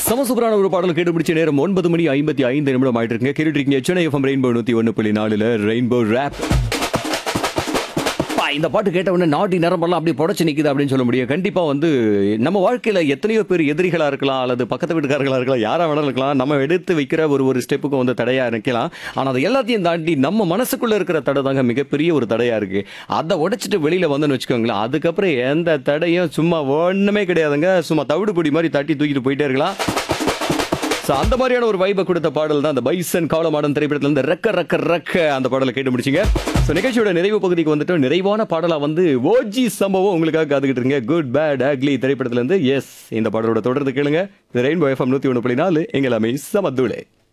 சமசூப்பரான ஒரு பாடல் கேட்டு பிடிச்ச நேரம் ஒன்பது மணி ஐம்பத்தி ஐந்து நிமிடம் ஆயிட்டு இருக்குங்க கேட்டுட்டு இருக்கீங்க சென்னை எஃப்எம் ரெயின்போ நூத்தி ஒன்று புள்ளி நாலுல ரெயின்போ ரேப் இந்த பாட்டு கேட்ட உடனே நாட்டி நரம்பெல்லாம் அப்படியே புடச்சு நிக்குது அப்படின்னு சொல்ல முடியும் கண்டிப்பா வந்து நம்ம வாழ்க்கையில எத்தனையோ பேர் எதிரிகளா இருக்கலாம் அல்லது பக்கத்து வீட்டுக்காரர்களா இருக்கலாம் யாரா வேணாலும் இருக்கலாம் நம்ம எடுத்து வைக்கிற ஒரு ஒரு ஸ்டெப்புக்கும் வந்து தடையா நிற்கலாம் ஆனா அது எல்லாத்தையும் தாண்டி நம்ம மனசுக்குள்ள இருக்கிற தடை தாங்க மிகப்பெரிய ஒரு தடையா இருக்கு அதை உடைச்சிட்டு வெளியில வந்துன்னு வச்சுக்கோங்களேன் அதுக்கப்புறம் எந்த தடையும் சும்மா ஒண்ணுமே கிடையாதுங்க சும்மா தவிடு பொடி மாதிரி தட்டி தூக்கிட்டு போயிட்டே இருக்கலாம் ஸோ அந்த மாதிரியான ஒரு வைபை கொடுத்த பாடல் தான் அந்த பைசன் காவலமாடன் திரைப்படத்துல இருந்து ரெக்க ரெக்க ரெக்க அந்த பாடலை கேட்டு முடிச்சிங்க ஸோ நிகழ்ச்சியோட நிறைவு பகுதிக்கு வந்துட்டு நிறைவான பாடலா வந்து ஓஜி சம்பவம் உங்களுக்காக காத்துக்கிட்டு இருங்க குட் பேட் அக்லி திரைப்படத்துல இருந்து எஸ் இந்த பாடலோட தொடர்ந்து கேளுங்க ரெயின்போ எஃப்எம் நூத்தி ஒன்று புள்ளி நாலு எங்களாமே சமத்துளே